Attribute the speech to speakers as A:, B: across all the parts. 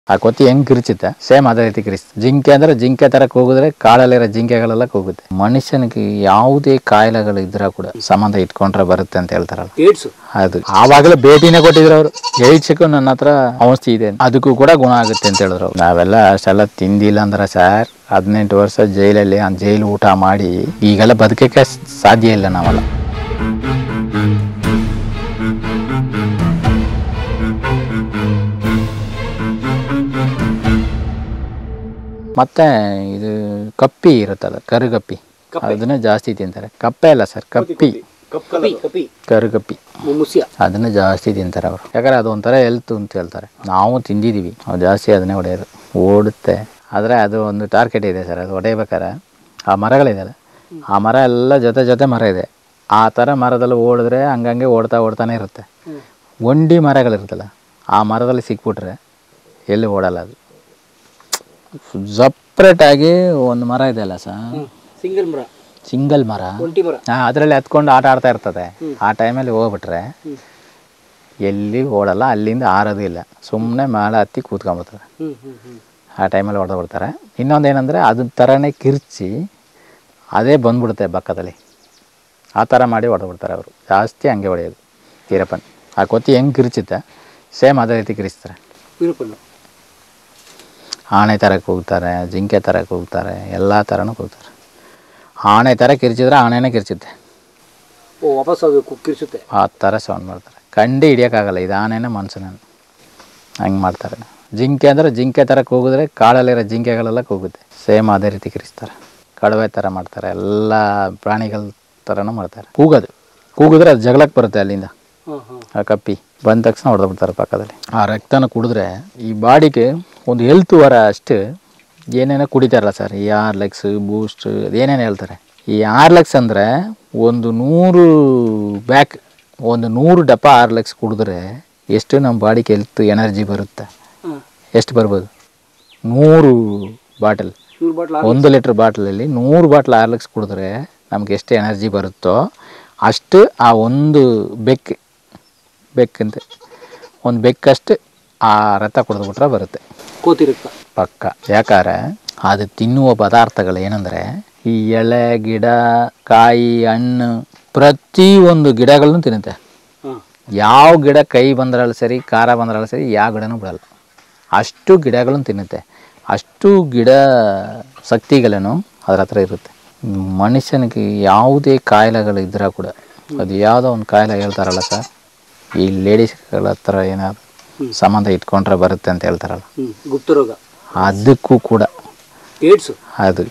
A: ಆ ಕೊತ್ತಿ ಹೆಂಗ್ ಕಿರಿಚುತ್ತೆ ಸೇಮ್ ಅದೇ ರೀತಿ ಕಿರಿಸುತ್ತೆ ಜಿಂಕೆ ಅಂದ್ರೆ ಜಿಂಕೆ ತರ ಕೂಗಿದ್ರೆ ಕಾಳಲ್ಲಿರೋ ಜಿಂಕೆಗಳೆಲ್ಲ ಕೂಗುತ್ತೆ ಮನುಷ್ಯನಿಗೆ ಯಾವುದೇ ಕಾಯಿಲೆಗಳು ಇದ್ರ ಕೂಡ ಸಂಬಂಧ ಇಟ್ಕೊಂಡ್ರೆ ಬರುತ್ತೆ ಅಂತ ಹೇಳ್ತಾರಲ್ಲ
B: ಏಡ್ಸು
A: ಅದು ಆವಾಗಲೇ ಭೇಟಿನೇ ಕೊಟ್ಟಿದ್ರು ಅವರು ಏಡ್ಸಕ್ಕೂ ನನ್ನ ಹತ್ರ ಔಷಧಿ ಇದೆ ಅದಕ್ಕೂ ಕೂಡ ಗುಣ ಆಗುತ್ತೆ ಅಂತ ಹೇಳಿದ್ರು ಅವ್ರು. ನಾವೆಲ್ಲ ಅಷ್ಟೆಲ್ಲ ತಿಂದಿಲ್ಲ ಅಂದ್ರೆ ಸರ್ ಹದಿನೆಂಟು ವರ್ಷ ಜೈಲಲ್ಲಿ ಆ ಜೈಲು ಊಟ ಮಾಡಿ ಈಗೆಲ್ಲ ಬದುಕಕ್ಕೆ ಸಾಧ್ಯ ಇಲ್ಲ ನಾವೆಲ್ಲ ಮತ್ತೆ ಇದು ಕಪ್ಪಿ ಇರುತ್ತಲ್ಲ ಕರುಗಪ್ಪಿ ಅದನ್ನ ಜಾಸ್ತಿ ತಿಂತಾರೆ ಕಪ್ಪೆ ಅಲ್ಲ ಸರ್ ಕಪ್ಪಿ
B: ಕಪ್ಪಿ ಕಪ್ಪಿ
A: ಕರುಗಪ್ಪಿ
B: ಮುಸ್ಯ
A: ಅದನ್ನ ಜಾಸ್ತಿ ತಿಂತಾರೆ ಅವರು ಯಾಕಂದ್ರೆ ಅದು ಒಂಥರ ಹೆಲ್ತ್ ಅಂತ ಹೇಳ್ತಾರೆ ನಾವು ತಿಂದಿದ್ದೀವಿ ನಾವು ಜಾಸ್ತಿ ಅದನ್ನೇ ಹೊಡೆಯೋದು ಓಡುತ್ತೆ ಆದರೆ ಅದು ಒಂದು ಟಾರ್ಗೆಟ್ ಇದೆ ಸರ್ ಅದು ಹೊಡೆಯಬೇಕಾರೆ ಆ ಮರಗಳಿದೆಯಲ್ಲ ಆ ಮರ ಎಲ್ಲ ಜೊತೆ ಜೊತೆ ಮರ ಇದೆ ಆ ಥರ ಮರದಲ್ಲಿ ಓಡಿದ್ರೆ ಹಂಗಂಗೆ ಓಡ್ತಾ ಓಡ್ತಾನೆ ಇರುತ್ತೆ ಒಂಡಿ ಮರಗಳಿರುತ್ತಲ್ಲ ಆ ಮರದಲ್ಲಿ ಸಿಕ್ಬಿಟ್ರೆ ಎಲ್ಲಿ ಓಡಲ್ಲ ಅದು ಸಪ್ರೇಟಾಗಿ ಒಂದು ಮರ ಇದೆಯಲ್ಲ ಸರ್
B: ಸಿಂಗಲ್ ಮರ
A: ಸಿಂಗಲ್ ಮರ
B: ಒಂಟಿ ಮರ
A: ಹಾಂ ಅದರಲ್ಲಿ ಹತ್ಕೊಂಡು ಆಟ ಆಡ್ತಾ ಇರ್ತದೆ ಆ ಟೈಮಲ್ಲಿ ಹೋಗ್ಬಿಟ್ರೆ ಎಲ್ಲಿ ಓಡಲ್ಲ ಅಲ್ಲಿಂದ ಆರೋದು ಇಲ್ಲ ಸುಮ್ಮನೆ ಮೇಲೆ ಹತ್ತಿ ಕೂತ್ಕೊಂಬಿಡ್ತಾರೆ
B: ಹ್ಮ್ ಹ್ಮ್ ಹ್ಮ್
A: ಆ ಟೈಮಲ್ಲಿ ಹೊಡೆದು ಬಿಡ್ತಾರೆ ಇನ್ನೊಂದು ಏನಂದರೆ ಅದ್ರ ಥರನೇ ಕಿರ್ಚಿ ಅದೇ ಬಂದ್ಬಿಡುತ್ತೆ ಬಕ್ಕದಲ್ಲಿ ಆ ಥರ ಮಾಡಿ ಹೊಡೆದು ಬಿಡ್ತಾರೆ ಅವರು ಜಾಸ್ತಿ ಹಂಗೆ ಹೊಡೆಯೋದು ವೀರಪ್ಪನ್ ಆ ಕೊತ್ತಿ ಹೆಂಗೆ ಕಿರ್ಚುತ್ತೆ ಸೇಮ್ ಅದೇ ರೀತಿ ಕಿರಿಸ್ತಾರೆ
B: ವೀರಪ್ಪನು
A: ಆಣೆ ಥರಕ್ಕೆ ಹೋಗ್ತಾರೆ ಜಿಂಕೆ ಥರಕ್ಕೆ ಹೋಗ್ತಾರೆ ಎಲ್ಲ ಥರನೂ ಹೋಗ್ತಾರೆ ಆಣೆ ಥರ ಕಿರ್ಚಿದ್ರೆ ಆಣೆನೇ ಕಿರ್ಚುತ್ತೆ
B: ಓ ವಾಪಸ್ ಅದು ಕುಕ್ಕಿರಿಸುತ್ತೆ
A: ಆ ಥರ ಸೌಂಡ್ ಮಾಡ್ತಾರೆ ಕಂಡು ಹಿಡಿಯೋಕ್ಕಾಗಲ್ಲ ಇದು ಆನೆನ ಮನುಷ್ಯನ ಹಂಗೆ ಮಾಡ್ತಾರೆ ಜಿಂಕೆ ಅಂದರೆ ಜಿಂಕೆ ಥರ ಕೂಗಿದ್ರೆ ಕಾಡಲ್ಲಿರೋ ಜಿಂಕೆಗಳೆಲ್ಲ ಕೂಗುತ್ತೆ ಸೇಮ್ ಅದೇ ರೀತಿ ಕಿರಿಸ್ತಾರೆ ಕಡವೆ ಥರ ಮಾಡ್ತಾರೆ ಎಲ್ಲ ಪ್ರಾಣಿಗಳ ಥರನೂ ಮಾಡ್ತಾರೆ ಕೂಗೋದು ಕೂಗಿದ್ರೆ ಅದು ಜಗಳಕ್ಕೆ ಬರುತ್ತೆ ಅಲ್ಲಿಂದ
B: ಹಾಂ ಹಾಂ
A: ಆ ಕಪ್ಪಿ ಬಂದ ತಕ್ಷಣ ಹೊಡೆದು ಬಿಡ್ತಾರೆ ಪಕ್ಕದಲ್ಲಿ ಆ ರಕ್ತನ ಕುಡಿದ್ರೆ ಈ ಬಾಡಿಗೆ ಒಂದು ಹೆಲ್ತ್ ವರ ಅಷ್ಟು ಏನೇನೋ ಕುಡಿತಾರಲ್ಲ ಸರ್ ಈ ಆರ್ಲೆಕ್ಸ್ ಬೂಸ್ಟ್ ಅದೇನೇನು ಹೇಳ್ತಾರೆ ಈ ಆರ್ಲೆಕ್ಸ್ ಅಂದರೆ ಒಂದು ನೂರು ಬ್ಯಾಕ್ ಒಂದು ನೂರು ಡಬ್ಬ ಆರ್ಲೆಕ್ಸ್ ಕುಡಿದ್ರೆ ಎಷ್ಟು ನಮ್ಮ ಬಾಡಿಗೆ ಹೆಲ್ತ್ ಎನರ್ಜಿ ಬರುತ್ತೆ
B: ಹಾಂ
A: ಎಷ್ಟು ಬರ್ಬೋದು ನೂರು ಬಾಟಲ್
B: ನೂರು ಬಾಟ್ಲ
A: ಒಂದು ಲೀಟ್ರ್ ಬಾಟ್ಲಲ್ಲಿ ನೂರು ಬಾಟ್ಲ್ ಆರ್ಲೆಕ್ಸ್ ಕುಡಿದ್ರೆ ನಮ್ಗೆ ಎಷ್ಟು ಎನರ್ಜಿ ಬರುತ್ತೋ ಅಷ್ಟು ಆ ಒಂದು ಬೆಕ್ ಬೆಕ್ಕಂತೆ ಒಂದು ಬೆಕ್ಕಷ್ಟು ಆ ರಥ ಕುಡಿದ್ಬಿಟ್ರೆ ಬರುತ್ತೆ
B: ಕೋತಿ ರಕ್ತ
A: ಪಕ್ಕ ಯಾಕಂದ್ರೆ ಅದು ತಿನ್ನುವ ಪದಾರ್ಥಗಳು ಏನಂದರೆ ಈ ಎಲೆ ಗಿಡ ಕಾಯಿ ಹಣ್ಣು ಪ್ರತಿ ಒಂದು ಗಿಡಗಳನ್ನು ತಿನ್ನುತ್ತೆ
B: ಹಾಂ
A: ಯಾವ ಗಿಡ ಕೈ ಬಂದ್ರಲ್ಲಿ ಸರಿ ಖಾರ ಬಂದ್ರಲ್ಲಿ ಸರಿ ಯಾವ ಗಿಡನೂ ಬಿಡಲ್ಲ ಅಷ್ಟು ಗಿಡಗಳನ್ನು ತಿನ್ನುತ್ತೆ ಅಷ್ಟು ಗಿಡ ಶಕ್ತಿಗಳನ್ನು ಅದ್ರ ಹತ್ರ ಇರುತ್ತೆ ಮನುಷ್ಯನಿಗೆ ಯಾವುದೇ ಕಾಯಿಲೆಗಳು ಇದ್ರೆ ಕೂಡ ಅದು ಯಾವುದೋ ಒಂದು ಕಾಯಿಲೆ ಹೇಳ್ತಾರಲ್ಲ ಸರ್ ಈ ಲೇಡೀಸ್ಗಳ ಹತ್ರ ಏನಾದ್ರು ಸಂಬಂಧ ಇಟ್ಕೊಂಡ್ರೆ ಬರುತ್ತೆ ಅಂತ ಹೇಳ್ತಾರಲ್ಲ
B: ಹ್ಞೂ ಗುಪ್ತರೋಗ
A: ಅದಕ್ಕೂ ಕೂಡ
B: ಏಡ್ಸು
A: ಅದು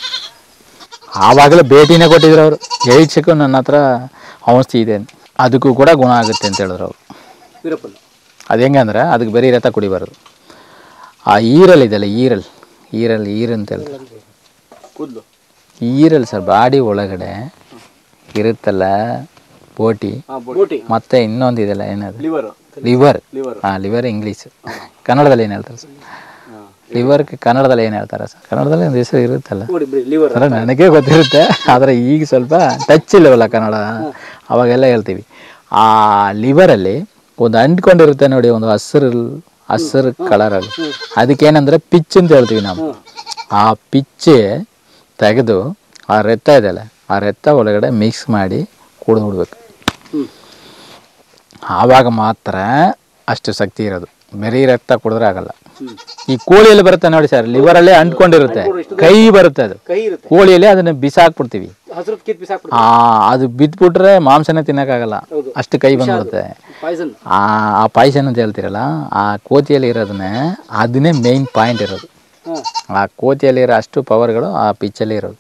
A: ಆವಾಗಲೇ ಭೇಟಿನೇ ಕೊಟ್ಟಿದ್ರು ಅವರು ಏಡ್ಸಕ್ಕೂ ನನ್ನ ಹತ್ರ ಔಷಧಿ ಇದೆ ಅಂತ. ಅದಕ್ಕೂ ಕೂಡ ಗುಣ ಆಗುತ್ತೆ ಅಂತ ಹೇಳಿದ್ರು ಅವರು
B: ವೀರಪ್ಪನು
A: ಅದು ಹೆಂಗೆ ಅಂದ್ರೆ ಅದಕ್ಕೆ ಬರೀ ರಥ ಕುಡಿಬಾರ್ದು ಆ ಈರಲ್ ಇದೆಯಲ್ಲ ಈರಲ್ ಈರಲ್ ಈರ್ ಅಂತ ಹೇಳ್ತಾರೆ
B: ಕೂದಲು
A: ಈರಲ್ ಸರ್ ಬಾಡಿ ಒಳಗಡೆ ಇರುತ್ತಲ್ಲ ಬೋಟಿ
B: ಹಾಂ ಬೋಟಿ
A: ಮತ್ತೆ ಇನ್ನೊಂದು ಇದೆಯಲ್ಲ ಏನದು
B: ಲಿವರು
A: ಲಿವರ್
B: Liver.
A: ಹಾಂ ಲಿವರ್ ಇಂಗ್ಲೀಷ್ ಕನ್ನಡದಲ್ಲಿ ಏನು ಹೇಳ್ತಾರೆ ಸರ್
B: ಹಾಂ
A: ಲಿವರ್ಗೆ ಕನ್ನಡದಲ್ಲಿ ಏನು ಹೇಳ್ತಾರೆ ಸರ್ ಕನ್ನಡದಲ್ಲಿ ಒಂದು ಹೆಸರು ಇರುತ್ತಲ್ಲ
B: ನೋಡಿ ಬಿಡಿ ಲಿವರ್
A: ಅಲ್ಲ ನನಗೆ ಗೊತ್ತಿರುತ್ತೆ ಆದರೆ ಈಗ ಸ್ವಲ್ಪ ಟಚ್ ಇಲ್ಲವಲ್ಲ ಕನ್ನಡ ಅವಾಗೆಲ್ಲ ಹೇಳ್ತೀವಿ ಆ ಲಿವರಲ್ಲಿ ಒಂದು ಅಂಟ್ಕೊಂಡಿರುತ್ತೆ ನೋಡಿ ಒಂದು ಹಸಿರು ಹಸಿರು ಕಲರಲ್ಲಿ ಅದಕ್ಕೇನಂದ್ರೆ ಪಿಚ್ ಅಂತ ಹೇಳ್ತೀವಿ ನಾವು ಆ ಪಿಚ್ಚೆ ತೆಗೆದು ಆ ರಕ್ತ ಇದೆಯಲ್ಲ ಆ ರಕ್ತ ಒಳಗಡೆ ಮಿಕ್ಸ್ ಮಾಡಿ ಕುಡಿದು ಬಿಡ್ಬೇಕು
B: ಹ್ಞೂ
A: ಆವಾಗ ಮಾತ್ರ ಅಷ್ಟು ಶಕ್ತಿ ಇರೋದು ಬರೀ ರಕ್ತ ಕುಡಿದ್ರೆ ಆಗಲ್ಲ
B: ಹ್ಞೂ
A: ಈ ಕೋಳಿಯಲ್ಲಿ ಬರುತ್ತೆ ನೋಡಿ ಸರ್ ಲಿವರಲ್ಲೇ ಅಂಟ್ಕೊಂಡಿರುತ್ತೆ ಕೈ ಬರುತ್ತೆ ಅದು
B: ಕೈ ಇರುತ್ತೆ
A: ಕೋಳಿಯಲ್ಲಿ ಅದನ್ನ ಬಿಸಾಕ್ಬಿಡ್ತೀವಿ
B: ಹಸಿರು ಕಿತ್ ಬಿಸಾಕ್ಬಿಡ್ತಾರೆ
A: ಆ ಅದು ಬಿದ್ಬಿಟ್ರೆ ಮಾಂಸನೇ ತಿನ್ನಕ್ಕಾಗಲ್ಲ ಅಷ್ಟು ಕೈ ಬಂದ್ಬಿಡುತ್ತೆ
B: ಪಾಯ್ಸನ್
A: ಆ ಆ ಪಾಯ್ಸನ್ ಅಂತ ಹೇಳ್ತೀರಲ್ಲ ಆ ಕೋತಿಯಲ್ಲಿ ಇರೋದನ್ನೇ ಅದನ್ನೇ ಮೇಯ್ನ್ ಪಾಯಿಂಟ್ ಇರೋದು
B: ಹಾಂ
A: ಆ ಕೋತಿಯಲ್ಲಿ ಅಷ್ಟು ಪವರ್ಗಳು ಆ ಪಿಚ್ಚಲ್ಲಿ ಇರೋದು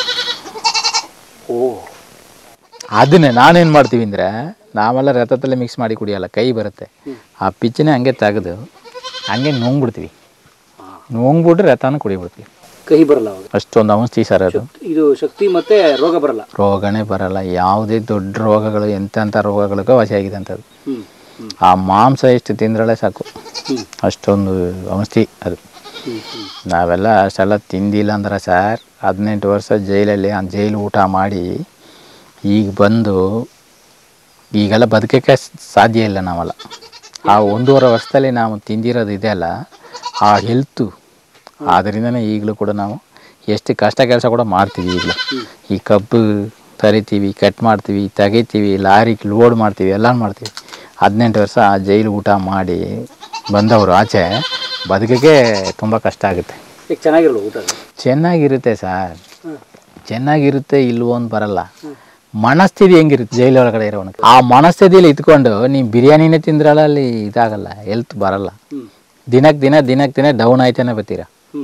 B: ಓ
A: ಅದನ್ನೇ ನಾನೇನು ಮಾಡ್ತೀವಿ ಅಂದರೆ ನಾವೆಲ್ಲ ರಥದಲ್ಲಿ ಮಿಕ್ಸ್ ಮಾಡಿ ಕುಡಿಯಲ್ಲ ಕೈ ಬರುತ್ತೆ ಆ ಪಿಚ್ಚನ್ನೇ ಹಂಗೆ ತೆಗೆದು ಹಂಗೆ ನುಂಗ್ಬಿಡ್ತೀವಿ ನುಂಗ್ಬಿಟ್ರೆ ರಥನ ಕುಡಿಬಿಡ್ತೀವಿ
B: ಕಹಿ ಬರಲ್ಲ ಅವಾಗ
A: ಅಷ್ಟೊಂದು ಔಷಧಿ ಸರ್ ಅದು
B: ಇದು ಶಕ್ತಿ ಮತ್ತೆ ರೋಗ ಬರಲ್ಲ
A: ರೋಗನೇ ಬರಲ್ಲ ಯಾವುದೇ ದೊಡ್ಡ ರೋಗಗಳು ಎಂತೆಂಥ ರೋಗಗಳಿಗೂ ವಾಸಿಯಾಗಿದೆ ಅಂಥದ್ದು
B: ಹ್ಮ್ ಹ್ಮ್
A: ಆ ಮಾಂಸ ಎಷ್ಟು ತಿಂದ್ರಳೆ ಸಾಕು
B: ಹ್ಮ್
A: ಅಷ್ಟೊಂದು ಔಷಧಿ ಅದು
B: ಹ್ಮ್ ಹ್ಮ್
A: ನಾವೆಲ್ಲ ಅಷ್ಟೆಲ್ಲ ತಿಂದಿಲ್ಲ ಅಂದ್ರೆ ಸರ್ ಹದಿನೆಂಟು ವರ್ಷ ಜೈಲಲ್ಲಿ ಆ ಜೈಲು ಊಟ ಮಾಡಿ ಈಗ ಬಂದು ಈಗೆಲ್ಲ ಬದುಕಕ್ಕೆ ಸಾಧ್ಯ ಇಲ್ಲ ನಾವೆಲ್ಲ ಆ ಒಂದೂವರೆ ವರ್ಷದಲ್ಲಿ ನಾವು ತಿಂದಿರೋದು ಇದೆಯಲ್ಲ ಆ ಹೆಲ್ತು ಆದ್ದರಿಂದನೇ ಈಗಲೂ ಕೂಡ ನಾವು ಎಷ್ಟು ಕಷ್ಟ ಕೆಲಸ ಕೂಡ ಮಾಡ್ತೀವಿ ಈಗಲೂ ಈ ಕಬ್ಬು ತರಿತೀವಿ ಕಟ್ ಮಾಡ್ತೀವಿ ತೆಗಿತೀವಿ ಲಾರಿಗೆ ಲೋಡ್ ಮಾಡ್ತೀವಿ ಎಲ್ಲ ಮಾಡ್ತೀವಿ ಹದಿನೆಂಟು ವರ್ಷ ಜೈಲು ಊಟ ಮಾಡಿ ಬಂದವರು ಆಚೆ ಬದುಕಿಗೆ ತುಂಬ ಕಷ್ಟ ಆಗುತ್ತೆ
B: ಈಗ ಚೆನ್ನಾಗಿರಲ್ಲ ಊಟ
A: ಚೆನ್ನಾಗಿರುತ್ತೆ ಸರ್
B: ಹ್ಮ್.
A: ಚೆನ್ನಾಗಿರುತ್ತೆ ಇಲ್ವೋ ಅಂತ ಬರಲ್ಲ ಮನಸ್ಥಿತಿ ಹೆಂಗಿರುತ್ತೆ ಜೈಲ್ ಒಳಗಡೆ ಇರೋವನಿಗೆ ಆ ಮನಸ್ಥಿತಿಯಲ್ಲಿ ಇದ್ಕೊಂಡು ನೀವು ಬಿರಿಯಾನಿನೇ ತಿಂದ್ರಲ್ಲ ಅಲ್ಲಿ ಇದಾಗಲ್ಲ ಹೆಲ್ತ್ ಬರಲ್ಲ
B: ಹ್ಞೂ
A: ದಿನಕ್ಕೆ ದಿನ ದಿನಕ್ಕೆ ದಿನ ಡೌನ್ ಆಯ್ತಾನೆ ಬರ್ತೀರ
B: ಹ್ಞೂ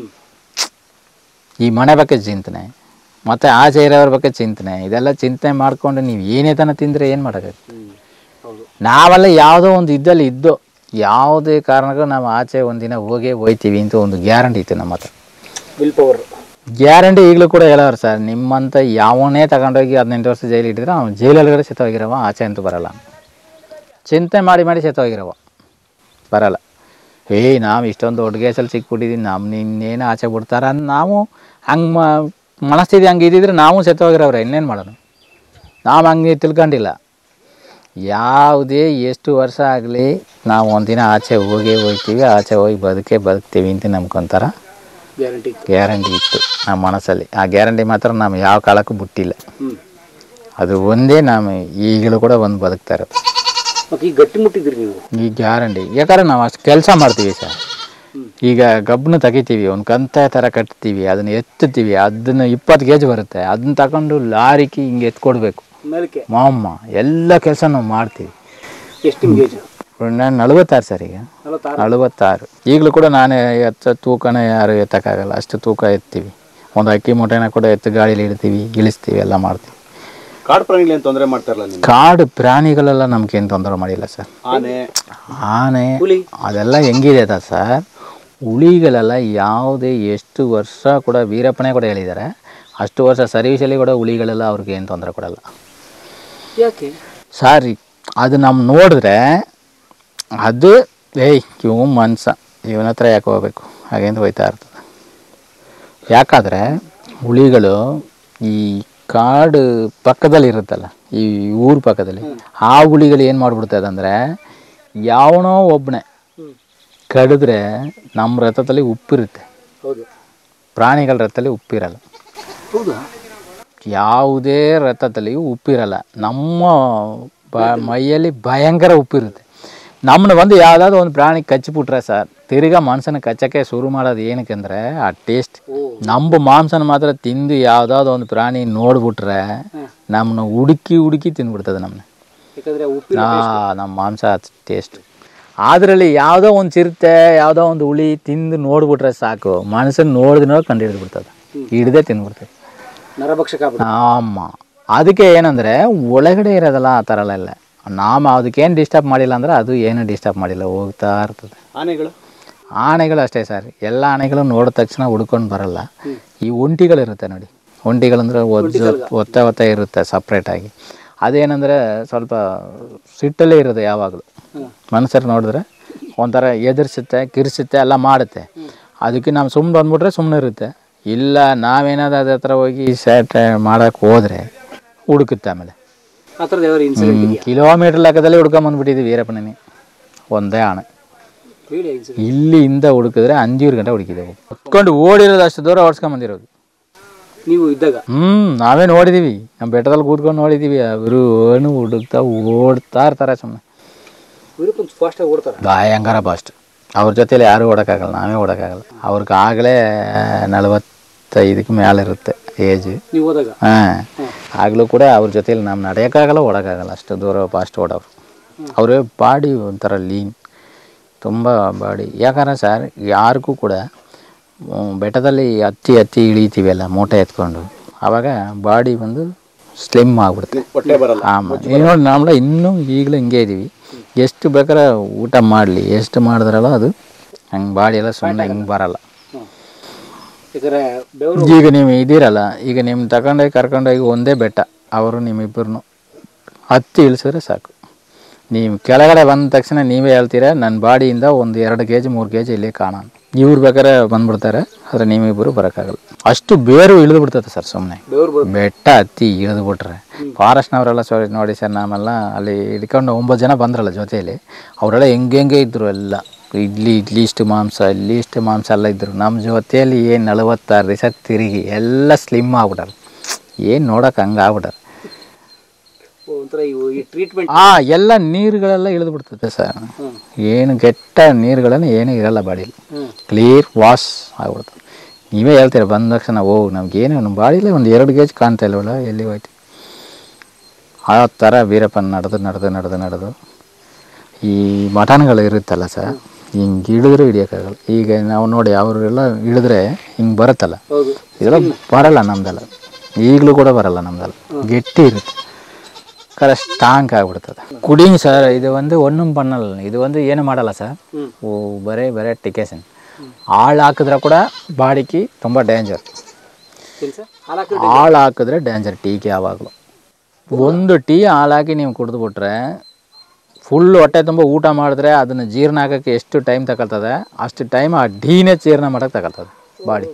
A: ಈ ಮನೆ ಬಗ್ಗೆ ಚಿಂತನೆ ಮತ್ತು ಆಚೆ ಇರೋವ್ರ ಬಗ್ಗೆ ಚಿಂತನೆ ಇದೆಲ್ಲ ಚಿಂತನೆ ಮಾಡಿಕೊಂಡು ನೀವು ಏನೇ ತನ ತಿಂದರೆ ಏನು ಮಾಡೋಕ್ಕಾಗುತ್ತೆ
B: ಹ್ಞೂ ಹೌದು
A: ನಾವೆಲ್ಲ ಯಾವುದೋ ಒಂದು ಇದ್ದಲ್ಲಿ ಇದ್ದೋ ಯಾವುದೇ ಕಾರಣಕ್ಕೂ ನಾವು ಆಚೆ ಒಂದಿನ ಹೋಗೇ ಹೋಯ್ತೀವಿ ಅಂತ ಒಂದು ಗ್ಯಾರಂಟಿ ಇತ್ತು ನಮ್ಮ ಹತ್ರ
B: ವಿಲ್ ಪವರ್
A: ಗ್ಯಾರಂಟಿ ಈಗಲೂ ಕೂಡ ಹೇಳೋರು ಸರ್ ನಿಮ್ಮಂತ ಯಾವನೇ ತಗೊಂಡೋಗಿ ಹದಿನೆಂಟು ವರ್ಷ ಜೈಲು ಇಟ್ಟಿದ್ರೆ ಅವ್ನು ಜೈಲೊಳಗಡೆ ಸತ್ತೋಗಿರವ ಆಚೆ ಅಂತೂ ಬರಲ್ಲ ಚಿಂತೆ ಮಾಡಿ ಮಾಡಿ ಸತ್ತೋಗಿರವ ಬರಲ್ಲ ಏಯ್ ನಾವು ಇಷ್ಟೊಂದು ದೊಡ್ಡ ಕೇಸಲ್ಲಿ ಸಿಕ್ಬಿಟ್ಟಿದ್ದೀವಿ ನಮ್ಮ ನಿನ್ನೇನು ಆಚೆ ಬಿಡ್ತಾರ ಅಂತ ನಾವು ಹಂಗೆ ಮ ಮನಸ್ಥಿತಿ ಹಂಗೆ ಇದ್ದಿದ್ರೆ ನಾವು ಸತ್ತೋಗಿರೋವ್ರೆ ಇನ್ನೇನು ಮಾಡೋಣ ನಾವು ಹಂಗೆ ತಿಳ್ಕೊಂಡಿಲ್ಲ ಯಾವುದೇ ಎಷ್ಟು ವರ್ಷ ಆಗಲಿ ನಾವು ಒಂದಿನ ಆಚೆ ಹೋಗೇ ಹೋಗ್ತೀವಿ ಆಚೆ ಹೋಗಿ ಬದುಕೇ ಬದುಕ್ತೀವಿ ಅಂತ ನಮ್ಗೊಂಥರ
B: ಗ್ಯಾರಂಟಿ
A: ಗ್ಯಾರಂಟಿ ಇತ್ತು ನಮ್ಮ ಮನಸ್ಸಲ್ಲಿ ಆ ಗ್ಯಾರಂಟಿ ಮಾತ್ರ ನಾವು ಯಾವ ಕಾಲಕ್ಕೂ ಬಿಟ್ಟಿಲ್ಲ
B: ಹ್ಞೂ
A: ಅದು ಒಂದೇ ನಾವು ಈಗಲೂ ಕೂಡ ಒಂದು ಬದುಕ್ತಾ ಇರೋದು
B: ಓಕೆ ಈಗ ಗಟ್ಟಿ ಮುಟ್ಟಿದ್ರಿ ನೀವು
A: ಈ ಗ್ಯಾರಂಟಿ ಯಾಕಂದ್ರೆ ನಾವು ಅಷ್ಟು ಕೆಲಸ ಮಾಡ್ತೀವಿ ಸರ್ ಈಗ ಗಬ್ಬನ ತೆಗಿತೀವಿ ಒಂದು ಕಂತೆ ಥರ ಕಟ್ತೀವಿ ಅದನ್ನು ಎತ್ತುತ್ತೀವಿ ಅದನ್ನು ಇಪ್ಪತ್ತು ಕೆ ಜಿ ಬರುತ್ತೆ ಅದನ್ನ ತಗೊಂಡು ಲಾರಿಗೆ ಹಿಂಗೆ ಎತ್ಕೊಡ್ಬೇಕು
B: ಮೇಲಕ್ಕೆ
A: ಮಾಮ್ಮ ಎಲ್ಲ ಕೆಲಸ ನಾವು ಮಾಡ್ತೀವಿ
B: ಎಷ್ಟು ನಿಮ್ಗೆ ಏಜ್
A: ನಾನು ನಲವತ್ತಾರು ಸರ್ ಈಗ
B: ನಲವತ್ತಾರು
A: ನಲವತ್ತಾರು ಈಗಲೂ ಕೂಡ ನಾನೇ ಎತ್ತ ತೂಕನೇ ಯಾರು ಎತ್ತಕ್ಕಾಗಲ್ಲ ಅಷ್ಟು ತೂಕ ಎತ್ತೀವಿ ಒಂದು ಅಕ್ಕಿ ಮೂಟೆನ ಕೂಡ ಎತ್ತು ಗಾಡೀಲಿ ಇಡ್ತೀವಿ ಇಳಿಸ್ತೀವಿ ಎಲ್ಲ ಮಾಡ್ತೀವಿ
C: ಕಾಡು ಪ್ರಾಣಿಗಳೇನು ತೊಂದರೆ ಮಾಡ್ತಾರಲ್ಲ ನಿಮ್ಗೆ
A: ಕಾಡು ಪ್ರಾಣಿಗಳೆಲ್ಲ ನಮ್ಗೇನು ತೊಂದರೆ ಮಾಡಿಲ್ಲ ಸರ್
C: ಆನೆ
A: ಆನೆ
B: ಹುಲಿ
A: ಅದೆಲ್ಲ ಹೆಂಗಿದೆ ಅದ ಸರ್ ಹುಲಿಗಳೆಲ್ಲ ಯಾವುದೇ ಎಷ್ಟು ವರ್ಷ ಕೂಡ ವೀರಪ್ಪನೇ ಕೂಡ ಹೇಳಿದ್ದಾರೆ ಅಷ್ಟು ವರ್ಷ ಸರ್ವೀಸಲ್ಲಿ ಕೂಡ ಹುಲಿಗಳೆಲ್ಲ ಅವ್ರಿಗೆ ಏನು ತೊಂದರೆ ಕೊಡಲ್ಲ
B: ಯಾಕೆ
A: ಸಾರಿ ಅದು ನಮ್ಮ ನೋಡಿದ್ರೆ ಅದು ಏಯ್ ಇವು ಮನ್ಸ ಇವನ ಹತ್ರ ಯಾಕೆ ಹೋಗ್ಬೇಕು ಹಾಗೆಂದು ಹೋಯ್ತಾ ಇರ್ತದೆ ಯಾಕಾದರೆ ಹುಲಿಗಳು ಈ ಕಾಡು ಪಕ್ಕದಲ್ಲಿ ಇರುತ್ತಲ್ಲ ಈ ಊರ ಪಕ್ಕದಲ್ಲಿ ಆ ಹುಲಿಗಳು ಏನು ಮಾಡ್ಬಿಡ್ತದೆ ಅಂದರೆ ಯಾವನೋ ಒಬ್ಬನೇ
B: ಹ್ಞೂ
A: ಕಡಿದ್ರೆ ನಮ್ಮ ರಥದಲ್ಲಿ ಉಪ್ಪಿರುತ್ತೆ
B: ಹೌದು
A: ಪ್ರಾಣಿಗಳ ರಥದಲ್ಲಿ ಉಪ್ಪಿರಲ್ಲ
B: ಹೌದಾ
A: ಯಾವುದೇ ರಥದಲ್ಲಿ ಉಪ್ಪಿರಲ್ಲ ನಮ್ಮ ಬ ಮೈಯಲ್ಲಿ ಭಯಂಕರ ಉಪ್ಪಿರುತ್ತೆ ನಮ್ಮನ್ನ ಬಂದು ಯಾವುದಾದ್ರು ಒಂದು ಪ್ರಾಣಿ ಕಚ್ಚಿಬಿಟ್ರೆ ಸರ್ ತಿರ್ಗಾ ಮಾಂಸನ ಕಚ್ಚಕ್ಕೆ ಶುರು ಮಾಡೋದು ಏನಕ್ಕೆ ಅಂದರೆ ಆ ಟೇಸ್ಟ್
B: ಓ
A: ನಮ್ಮ ಮಾಂಸನ ಮಾತ್ರ ತಿಂದು ಯಾವುದಾದ್ರು ಒಂದು ಪ್ರಾಣಿ ನೋಡ್ಬಿಟ್ರೆ ನಮ್ಮನ್ನ ಹುಡುಕಿ ಹುಡುಕಿ ತಿಂದ್ಬಿಡ್ತದೆ ನಮ್ಮನ್ನ
B: ಯಾಕಂದ್ರೆ ಉಪ್ಪಿನ
A: ಆ ನಮ್ಮ ಮಾಂಸ ಟೇಸ್ಟ್ ಅದರಲ್ಲಿ ಯಾವುದೋ ಒಂದು ಚಿರತೆ ಯಾವುದೋ ಒಂದು ಹುಳಿ ತಿಂದು ನೋಡ್ಬಿಟ್ರೆ ಸಾಕು ಮನಸ್ಸನ್ನು ನೋಡಿದ್ರೆ ಕಂಡು ಹಿಡಿದು ಬಿಡ್ತದೆ ಹಿಡ್ದೇ ತಿಂದ್ಬಿಡ್ತದೆ
B: ನರಭಕ್ಷಕ ಆಗ್ಬಿಡುತ್ತೆ.
A: ಆಮ್ಮ ಅದಕ್ಕೆ ಏನಂದರೆ ಒಳಗಡೆ ಇರೋದಲ್ಲ ಆ ಥರ ಎಲ್ಲ ನಾವು ಅದಕ್ಕೇನು ಡಿಸ್ಟರ್ಬ್ ಮಾಡಿಲ್ಲ ಅಂದ್ರೆ ಅದು ಏನು ಡಿಸ್ಟರ್ಬ್ ಮಾಡಿಲ್ಲ ಹೋಗ್ತಾ ಇರ್ತದೆ
C: ಆನೆಗಳು
A: ಆನೆಗಳು ಅಷ್ಟೇ ಸರ್ ಎಲ್ಲ ಆನೆಗಳು ನೋಡಿದ ತಕ್ಷಣ ಹುಡ್ಕೊಂಡು ಬರಲ್ಲ ಈ ಒಂಟಿಗಳಿರುತ್ತೆ ನೋಡಿ ಒಂಟಿಗಳಂದ್ರೆ ಒದ್ದು ಒತ್ತ ಒತ್ತ ಇರುತ್ತೆ ಸಪ್ರೇಟಾಗಿ ಅದೇನಂದರೆ ಸ್ವಲ್ಪ ಸಿಟ್ಟಲ್ಲೇ ಇರುತ್ತೆ ಯಾವಾಗಲೂ ಮನುಷ್ಯರು ನೋಡಿದ್ರೆ ಒಂಥರ ಎದುರಿಸುತ್ತೆ ಕಿರಿಸುತ್ತೆ ಎಲ್ಲ ಮಾಡುತ್ತೆ ಅದಕ್ಕೆ ನಾವು ಸುಮ್ಮನೆ ಬಂದ್ಬಿಟ್ರೆ ಸುಮ್ಮನೆ ಇರುತ್ತೆ ಇಲ್ಲ ನಾವೇನಾದ್ರು ಅದ್ರ ಹತ್ರ ಹೋಗಿ ಸೆಟ್ ಮಾಡೋಕ್ಕೆ ಹೋದರೆ ಹುಡುಕುತ್ತೆ ಆಮೇಲೆ
B: ಆ ಥರದ್ದು ಯಾವ್ದಾರು ಇನ್ಸಿಡೆಂಟ್ ಇದೆಯಾ
A: ಕಿಲೋಮೀಟ್ರ್ ಲೆಕ್ಕದಲ್ಲಿ ಹುಡ್ಕೊಂಬಂದ್ಬಿಟ್ಟಿದ್ದೀವಿ ವೀರಪ್ಪನೇ ಒಂದೇ ಆಣೆ
B: ಹೇಳಿ ಇನ್ಸಿಡೆಂಟ್
A: ಇಲ್ಲಿಂದ ಹುಡುಕಿದ್ರೆ ಅಂಜೂರು ಗಂಟೆ ಹುಡುಕಿದೆವು ಹೊತ್ಕೊಂಡು ಓಡಿರೋದು ಅಷ್ಟು ದೂರ ಓಡಿಸ್ಕೊಂಬಂದಿರೋದು
B: ನೀವು ಇದ್ದಾಗ
A: ಹ್ಞೂ ನಾವೇ ನೋಡಿದ್ದೀವಿ ನಮ್ಮ ಬೆಟ್ಟದಲ್ಲಿ ಕೂತ್ಕೊಂಡು ನೋಡಿದ್ದೀವಿ ಅವರು ಏನು ಹುಡುಕ್ತಾ ಓಡ್ತಾ ಇರ್ತಾರೆ ಸುಮ್ಮನೆ
B: ವಿರುಪನ್ ಫಾಸ್ಟಾಗಿ ಓಡ್ತಾರೆ
A: ಭಯಂಕರ ಫಾಸ್ಟ್ ಅವ್ರ ಜೊತೆಲಿ ಯಾರೂ ಓಡೋಕ್ಕಾಗಲ್ಲ ನಾವೇ ಓಡೋಕ್ಕಾಗಲ್ಲ ಅವ್ರಿಗೆ ಆಗಲೇ ನಲವತ್ತೈದಕ್ಕೆ ಮೇಲೆ ಇರುತ್ತೆ ಏಜ್
B: ನೀವು ಹೋದಾಗ
A: ಹಾಂ ಆಗಲೂ ಕೂಡ ಅವ್ರ ಜೊತೆಲಿ ನಾವು ನಡೆಯೋಕ್ಕಾಗಲ್ಲ ಓಡೋಕ್ಕಾಗಲ್ಲ ಅಷ್ಟು ದೂರ ಫಾಸ್ಟ್ ಓಡೋರು ಅವ್ರ ಬಾಡಿ ಒಂಥರ ಲೀನ್ ತುಂಬ ಬಾಡಿ ಯಾಕಂದ್ರೆ ಸರ್ ಯಾರಿಗೂ ಕೂಡ ಮ್, ಬೆಟ್ಟದಲ್ಲಿ ಹತ್ತಿ ಹತ್ತಿ ಇಳಿತೀವಲ್ಲ ಮೂಟೆ ಎತ್ಕೊಂಡು ಆವಾಗ ಬಾಡಿ ಬಂದು ಸ್ಲಿಮ್ ಆಗ್ಬಿಡುತ್ತೆ
C: ಹೊಟ್ಟೆ ಬರಲ್ಲ
A: ಆಮಾಂ ಈಗ ನೋಡಿ ನಾವೆಲ್ಲ ಇನ್ನೂ ಈಗಲೂ ಹಿಂಗೆ ಇದ್ದೀವಿ ಎಷ್ಟು ಬೇಕಾದ್ರೆ ಊಟ ಮಾಡಲಿ ಎಷ್ಟು ಮಾಡಿದ್ರಲ್ಲ ಅದು ಹಂಗೆ ಬಾಡಿ ಎಲ್ಲ ಸುಮ್ಮನೆ ಹಿಂಗೆ ಬರಲ್ಲ
B: ಹ್ಮ್. ಯಾಕಂದ್ರೆ ಬೆವರು
A: ಈಗ ನೀವು ಇದ್ದೀರಲ್ಲ ಈಗ ನಿಮ್ಮ ತಗೊಂಡೋಗಿ ಕರ್ಕೊಂಡೋಗಿ ಒಂದೇ ಬೆಟ್ಟ ಅವರು ನಿಮ್ಮಿಬ್ಬರನ್ನು ಹತ್ತಿ ಇಳಿಸಿದ್ರೆ ಸಾಕು ನೀವು ಕೆಳಗಡೆ ಬಂದ ತಕ್ಷಣ ನೀವೇ ಹೇಳ್ತೀರಾ ನನ್ನ ಬಾಡಿಯಿಂದ ಒಂದು ಎರಡು ಕೆ ಜಿ ಮೂರು ಕೆ ಜಿ ಇಲ್ಲಿ ಕಾಣೋಣ ಇವ್ರು ಬೇಕಾದ್ರೆ ಬಂದ್ಬಿಡ್ತಾರೆ ಆದರೆ ನೀವಿಬ್ಬರು ಬರೋಕ್ಕಾಗಲ್ಲ ಅಷ್ಟು ಬೇರು ಇಳಿದು ಬಿಡ್ತದೆ ಸರ್ ಸುಮ್ಮನೆ
B: ಬೆವರು ಬರ್
A: ಬೆಟ್ಟ ಹತ್ತಿ ಇಳಿದು ಬಿಟ್ರೆ ಫಾರೆಸ್ಟ್ನವರೆಲ್ಲ ಸೊ ನೋಡಿ ಸರ್ ನಾವೆಲ್ಲ ಅಲ್ಲಿ ಹಿಡ್ಕೊಂಡು ಒಂಬತ್ತು ಜನ ಬಂದ್ರಲ್ಲ ಜೊತೆಯಲ್ಲಿ ಅವರೆಲ್ಲ ಹೆಂಗೆ ಹೆಂಗೆ ಇದ್ರು ಎಲ್ಲ ಇಲ್ಲಿ ಇಲ್ಲಿ ಇಷ್ಟು ಮಾಂಸ ಇಲ್ಲಿ ಇಷ್ಟು ಮಾಂಸ ಎಲ್ಲ ಇದ್ದರು ನಮ್ಮ ಜೊತೆಯಲ್ಲಿ ಏನು ನಲವತ್ತಾರು ದಿವಸ ತಿರುಗಿ ಎಲ್ಲ ಸ್ಲಿಮ್ ಆಗ್ಬಿಟ್ಟಾರೆ ಏನು ನೋಡೋಕೆ ಹಂಗೆ ಆಗ್ಬಿಟ್ಟಾರೆ
B: ಒಂಥರ ಇವು ಈ ಟ್ರೀಟ್ಮೆಂಟ್
A: ಆ ಎಲ್ಲ ನೀರುಗಳೆಲ್ಲ ಇಳಿದು ಬಿಡ್ತದೆ ಸರ್
B: ಹ್ಞೂ
A: ಏನು ಕೆಟ್ಟ ನೀರುಗಳನ್ನು ಏನೂ ಇರಲ್ಲ ಬಾಡಿಲಿ
B: ಹ್ಞೂ
A: ಕ್ಲಿಯರ್ ವಾಶ್ ಆಗ್ಬಿಡ್ತದೆ ನೀವೇ ಹೇಳ್ತೀರ ಬಂದ ತಕ್ಷಣ ಓ ನಮಗೇನು ನಮ್ಮ ಬಾಡಿಲೇ ಒಂದು ಎರಡು ಗೇಜ್ ಕಾಣ್ತಾ ಇಲ್ವಲ್ಲ ಎಲ್ಲಿ ಹೋಯ್ತು ಆ ಥರ ವೀರಪ್ಪನ ನಡೆದು ನಡೆದು ನಡೆದು ನಡೆದು ಈ ಮಟನ್ಗಳು ಇರುತ್ತಲ್ಲ ಸರ್ ಹಿಂಗೆ ಹಿಡಿದ್ರೆ ಹಿಡಿಯೋಕ್ಕಾಗಲ್ಲ ಈಗ ನಾವು ನೋಡಿ ಅವರೆಲ್ಲ ಹಿಡಿದ್ರೆ ಹಿಂಗೆ ಬರುತ್ತಲ್ಲ
B: ಹೌದು
A: ಇದೆಲ್ಲ ಬರಲ್ಲ ನಮ್ದೆಲ್ಲ ಈಗಲೂ ಕೂಡ ಬರಲ್ಲ ನಮ್ದೆಲ್ಲ ಗಟ್ಟಿ ಇರುತ್ತೆ ಕರ ಸ್ಟಾಂಕ್ ಆಗ್ಬಿಡ್ತದೆ ಕುಡಿಂಗ್ ಸರ್ ಇದು ಒಂದು ಒಣ್ಣು ಬಣ್ಣಲ್ಲ ಇದು ಒಂದು ಏನು ಮಾಡಲ್ಲ ಸರ್
B: ಹ್ಮ್.
A: ಓ ಬರೇ ಬರೇ ಟಿಕೆಸನ್ ಹಾಳು ಹಾಕಿದ್ರೆ ಕೂಡ ಬಾಡಿಗೆ ತುಂಬ ಡೇಂಜರ್
B: ಏನು ಸರ್ ಹಾಲು ಹಾಕಿ
A: ಹಾಳು ಹಾಕಿದ್ರೆ ಡೇಂಜರ್ ಟೀಗೆ ಯಾವಾಗಲೂ ಒಂದು ಟೀ ಹಾಲಾಕಿ ನೀವು ಕುಡಿದ್ಬಿಟ್ರೆ ಫುಲ್ ಹೊಟ್ಟೆ ತುಂಬ ಊಟ ಮಾಡಿದ್ರೆ ಅದನ್ನು ಜೀರ್ಣ ಆಗೋಕ್ಕೆ ಎಷ್ಟು ಟೈಮ್ ತಗೊಳ್ತದೆ ಅಷ್ಟು ಟೈಮ್ ಆ ಟೀನೇ ಜೀರ್ಣ ಮಾಡೋಕ್ಕೆ ತಗೊಳ್ತದೆ ಬಾಡಿ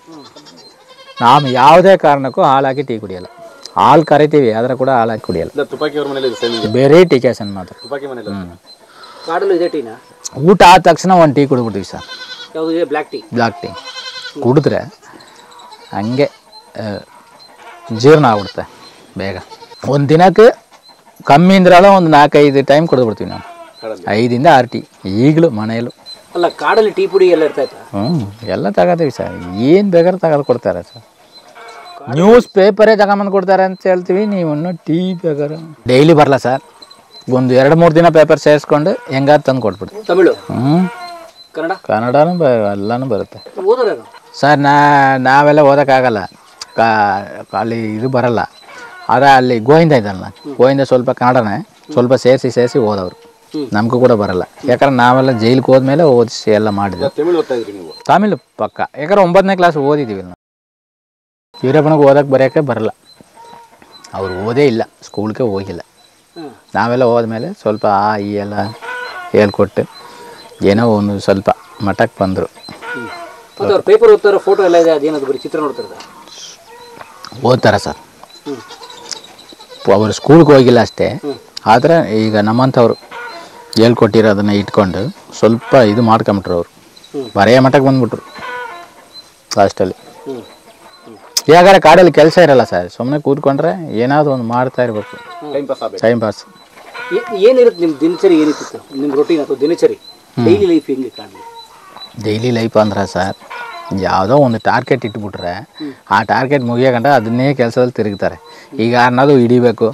A: ನಾವು ಯಾವುದೇ ಕಾರಣಕ್ಕೂ ಹಾಲು ಹಾಕಿ ಟೀ ಕುಡಿಯಲ್ಲ ಹಾಲು ಕರಿತೀವಿ ಆದರೆ ಕೂಡ ಹಾಲು ಹಾಕಿ ಕುಡಿಯಲ್ಲ
C: ಇಲ್ಲ ತುಪಾಕಿ ಅವ್ರ ಮನೇಲಿ ಸೇಮ್ ಇದೆ
A: ಬೇರೆ ಟೀಕೇಸನ್ ಮಾತ್ರ
C: ತುಪಾಕಿ ಮನೇಲಿ
B: ಕಾಡಲ್ಲೂ ಇದೆ ಟೀನಾ
A: ಊಟ ಆದ ತಕ್ಷಣ ಒಂದು ಟೀ ಕುಡಿದ್ಬಿಡ್ತೀವಿ ಸರ್
B: ಯಾವುದು ಇದೆ ಬ್ಲ್ಯಾಕ್ ಟೀ
A: ಬ್ಲ್ಯಾಕ್ ಟೀ ಕುಡಿದ್ರೆ ಹಂಗೆ ಆ, ಜೀರ್ಣ ಆಗ್ಬಿಡುತ್ತೆ ಬೇಗ ಒಂದು ದಿನಕ್ಕೆ ಕಮ್ಮಿ ಅಂದ್ರಲ್ಲ ಒಂದು ನಾಲ್ಕೈದು ಟೈಮ್ ಕುಡಿದ್ಬಿಡ್ತೀವಿ ನಾವು
C: ಕಾಡಲ್ಲಿ
A: ಐದಿಂದ ಆರು ಟೀ ಈಗಲೂ ಮನೆಯಲ್ಲೂ
B: ಅಲ್ಲ ಕಾಡಲ್ಲಿ ಟೀ ಪುಡಿ ಎಲ್ಲ ಇರ್ತಾ ಇತ್ತಾ
A: ಹ್ಞೂ ಎಲ್ಲ ತಗೋತೀವಿ ಸರ್ ಏನು ಬೇಕಾದ್ರೂ ತಗೊಂಡು ಕೊಡ್ತಾರೆ ಸರ್ ನ್ಯೂಸ್ ಪೇಪರೇ ತಗೊಂಬಂದು ಕೊಡ್ತಾರೆ ಅಂತ ಹೇಳ್ತೀವಿ ನೀವು ಇನ್ನೂ ಟೀ ಬೇಕಾದ್ರೆ ಡೈಲಿ ಬರಲ್ಲ ಸರ್ ಒಂದು ಎರಡು ಮೂರು ದಿನ ಪೇಪರ್ ಸೇರಿಸ್ಕೊಂಡು ಹೆಂಗಾದ್ರು ತಂದು ಕೊಟ್ಬಿಡ್ತೀವಿ
B: ತಮಿಳು
A: ಹ್ಞೂ
B: ಕನ್ನಡ
A: ಕನ್ನಡನೂ ಬ ಎಲ್ಲನೂ ಬರುತ್ತೆ
B: ಓದೋರೇನು
A: ಸರ್ ನಾ ನಾವೆಲ್ಲ ಓದೋಕ್ಕಾಗಲ್ಲ ಕಾ ಅಲ್ಲಿ ಇದು ಬರಲ್ಲ ಆದರೆ ಅಲ್ಲಿ ಗೋವಿಂದ ಇದ್ದಲ್ಲ ಗೋವಿಂದ ಸ್ವಲ್ಪ ಕನ್ನಡನೇ ಸ್ವಲ್ಪ ಸೇರಿಸಿ ಸೇರಿಸಿ ಓದೋರು ನಮಗೂ ಕೂಡ ಬರಲ್ಲ ಯಾಕಂದ್ರೆ ನಾವೆಲ್ಲ ಜೈಲಿಗೆ ಹೋದ್ಮೇಲೆ ಓದಿಸಿ ಎಲ್ಲ ಮಾಡಿದ್ವಿ
C: ತಮಿಳು ಓದ್ತಾ ಇದ್ರಿ ನೀವು
A: ತಮಿಳು ಪಕ್ಕ ಯಾಕಂದ್ರೆ ಒಂಬತ್ತನೇ ಕ್ಲಾಸ್ ಓದಿದ್ದೀವಿ ನಾವು ವೀರಪ್ಪನಿಗೆ ಓದಕ್ಕೆ ಬರೆಯೋಕ್ಕೆ ಬರಲ್ಲ ಅವ್ರು ಓದೇ ಇಲ್ಲ ಸ್ಕೂಲ್ಗೆ ಹೋಗಿಲ್ಲ
B: ಹ್ಞೂ
A: ನಾವೆಲ್ಲ ಹೋದ್ಮೇಲೆ ಸ್ವಲ್ಪ ಆ ಈ ಎಲ್ಲ ಹೇಳ್ಕೊಟ್ಟು ಏನೋ ಒಂದು ಸ್ವಲ್ಪ ಮಠಕ್ಕೆ ಬಂದರು
B: ಮತ್ತು ಅವ್ರು ಪೇಪರ್ ಓದ್ತಾರೋ ಫೋಟೋ ಎಲ್ಲ ಇದೆ ಅದೇನದು ಬರೀ ಚಿತ್ರ ನೋಡ್ತಿರೋದ
A: ಓದ್ತಾರೆ ಸರ್
B: ಹ್ಞೂ
A: ಅವರು ಸ್ಕೂಲ್ಗೆ ಹೋಗಿಲ್ಲ ಅಷ್ಟೇ ಆದರೆ ಈಗ ನಮ್ಮಂಥವ್ರು ಹೇಳ್ಕೊಟ್ಟಿರೋದನ್ನ ಇಟ್ಕೊಂಡು ಸ್ವಲ್ಪ ಇದು ಮಾಡ್ಕೊಂಬಿಟ್ರು ಅವರು
B: ಹ್ಮ್.
A: ಬರೆಯ ಮಟ್ಟಕ್ಕೆ ಬಂದ್ಬಿಟ್ರು ಲಾಸ್ಟಲ್ಲಿ
B: ಹ್ಞೂ
A: ಯಾಕಂದ್ರೆ ಕಾಡಲ್ಲಿ ಕೆಲಸ ಇರಲ್ಲ ಸರ್ ಸುಮ್ಮನೆ ಕೂತ್ಕೊಂಡ್ರೆ ಏನಾದರೂ ಒಂದು ಮಾಡ್ತಾ ಇರಬೇಕು
C: ಟೈಮ್ ಪಾಸ್ ಆಗ್ಬೇಕು
A: ಟೈಮ್ ಪಾಸ್
B: ಏನಿರುತ್ತೆ ನಿಮ್ಮ ದಿನಚರಿ ಏನಿತ್ತು ನಿಮ್ಮ ರೊಟೀನ್ ಅಥವಾ ದಿನಚರಿ ಡೈಲಿ ಲೈಫ್ ಹೆಂಗೆ ಕಾಣಲಿ
A: ಡೈಲಿ ಲೈಫ್ ಅಂದ್ರೆ ಸರ್ ಯಾವುದೋ ಒಂದು ಟಾರ್ಗೆಟ್ ಇಟ್ಬಿಟ್ರೆ ಆ ಟಾರ್ಗೆಟ್ ಮುಗಿಯೋಗಂಟ ಅದನ್ನೇ ಕೆಲಸದಲ್ಲಿ ತಿರುಗ್ತಾರೆ ಈಗ ಅನ್ನೋದು ಹಿಡಿಬೇಕು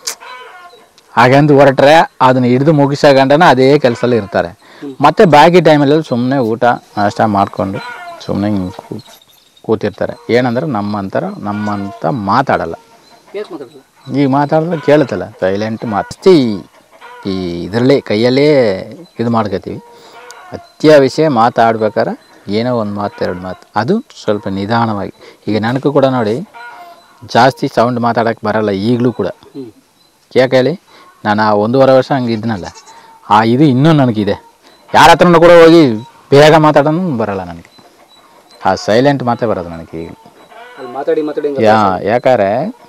A: ಹಾಗಂತ ಹೊರಟ್ರೆ ಅದನ್ನ ಹಿಡಿದು ಮುಗಿಸೋ ಗಂಟನ ಅದೇ ಕೆಲಸದಲ್ಲಿ ಇರ್ತಾರೆ ಮತ್ತೆ ಬಾಕಿ ಟೈಮಲ್ಲಿ ಸುಮ್ಮನೆ ಊಟ ನಾಷ್ಟ ಮಾಡಿಕೊಂಡು ಸುಮ್ಮನೆ ಕೂತಿರ್ತಾರೆ ಏನಂದ್ರೆ ನಮ್ಮಂತರ ನಮ್ಮಂತ ಮಾತಾಡಲ್ಲ
B: ಯಾಕೆ ಮಾತಾಡಲ್ಲ
A: ಈಗ ಮಾತಾಡಿದ್ರೆ ಕೇಳುತ್ತಲ್ಲ ಸೈಲೆಂಟ್ ಮಾತು ಈ ಇದರಲ್ಲೇ ಕೈಯಲ್ಲೇ ಇದು ಮಾಡ್ಕೋತೀವಿ ಅತ್ಯಾವಶ್ಯ ಮಾತಾಡ್ಬೇಕಾದ್ರೆ ಏನೋ ಒಂದು ಮಾತು ಎರಡು ಮಾತು ಅದು ಸ್ವಲ್ಪ ನಿಧಾನವಾಗಿ ಈಗ ನನಗೂ ಕೂಡ ನೋಡಿ ಜಾಸ್ತಿ ಸೌಂಡ್ ಮಾತಾಡೋಕ್ಕೆ ಬರಲ್ಲ ಈಗಲೂ ಕೂಡ
B: ಹ್ಞೂ
A: ಯಾಕೆ ಹೇಳಿ ನಾನು ಆ ಒಂದೂವರೆ ವರ್ಷ ಹಂಗೆ ಇದ್ನಲ್ಲ ಆ ಇದು ಇನ್ನೂ ನನಗಿದೆ ಯಾರ ಹತ್ರನೂ ಕೂಡ ಹೋಗಿ ಬೇಗ ಮಾತಾಡೋನು ಬರಲ್ಲ ನನಗೆ ಆ ಸೈಲೆಂಟ್ ಮಾತೇ ಬರೋದು ನನಗೆ ಈಗ
B: ಅಲ್ಲಿ ಮಾತಾಡಿ ಮಾತಾಡಿ ಹಂಗೆ
A: ಯಾ ಯಾಕಂದ್ರೆ